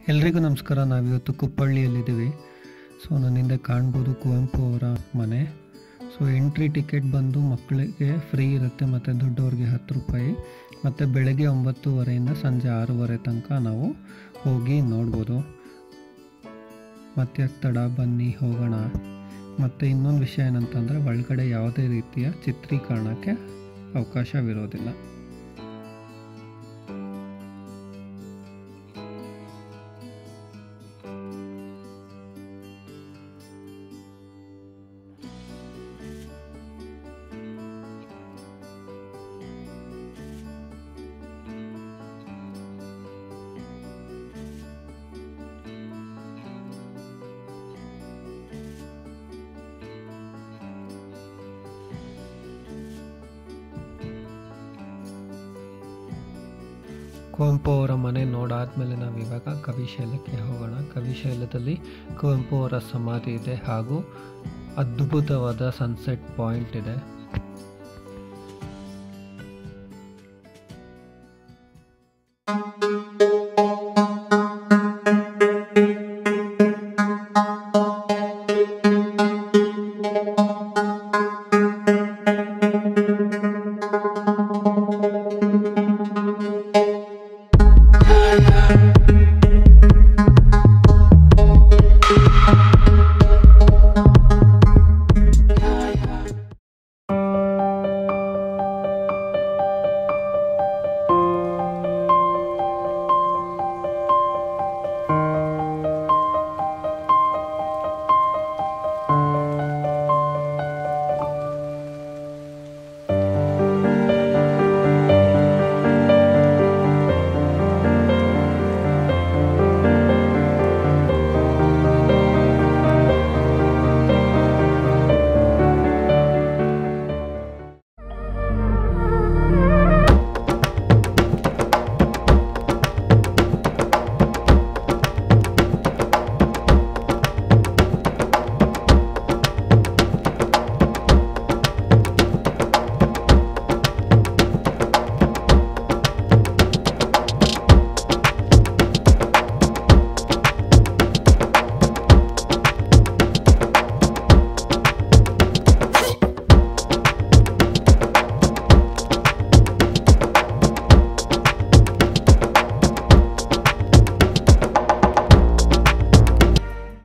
ಎಲ್ರಿಗೂ ನಮಸ್ಕಾರ ನಾವಿವತ್ತು ಕುಪ್ಪಳ್ಳಿಯಲ್ಲಿದ್ದೀವಿ ಸೊ ನನ್ನಿಂದ ಕಾಣ್ಬೋದು ಕುವೆಂಪು ಅವರ ಮನೆ ಸೊ ಎಂಟ್ರಿ ಟಿಕೆಟ್ ಬಂದು ಮಕ್ಕಳಿಗೆ ಫ್ರೀ ಇರುತ್ತೆ ಮತ್ತು ದೊಡ್ಡವ್ರಿಗೆ ಹತ್ತು ರೂಪಾಯಿ ಮತ್ತು ಬೆಳಗ್ಗೆ ಒಂಬತ್ತುವರೆಯಿಂದ ಸಂಜೆ ಆರೂವರೆ ತನಕ ನಾವು ಹೋಗಿ ನೋಡ್ಬೋದು ಮತ್ತೆ ತಡ ಬನ್ನಿ ಹೋಗೋಣ ಮತ್ತು ಇನ್ನೊಂದು ವಿಷಯ ಏನಂತಂದರೆ ಒಳಗಡೆ ಯಾವುದೇ ರೀತಿಯ ಚಿತ್ರೀಕರಣಕ್ಕೆ ಅವಕಾಶವಿರೋದಿಲ್ಲ ಕುವೆಂಪು ಅವರ ಮನೆ ನೋಡಾದ್ಮೇಲೆ ನಾವು ಇವಾಗ ಕವಿಶೈಲಕ್ಕೆ ಹೋಗೋಣ ಕವಿಶೈಲದಲ್ಲಿ ಕುವೆಂಪು ಅವರ ಸಮಾಧಿ ಇದೆ ಹಾಗೂ ಅದ್ಭುತವಾದ ಸನ್ಸೆಟ್ ಪಾಯಿಂಟ್ ಇದೆ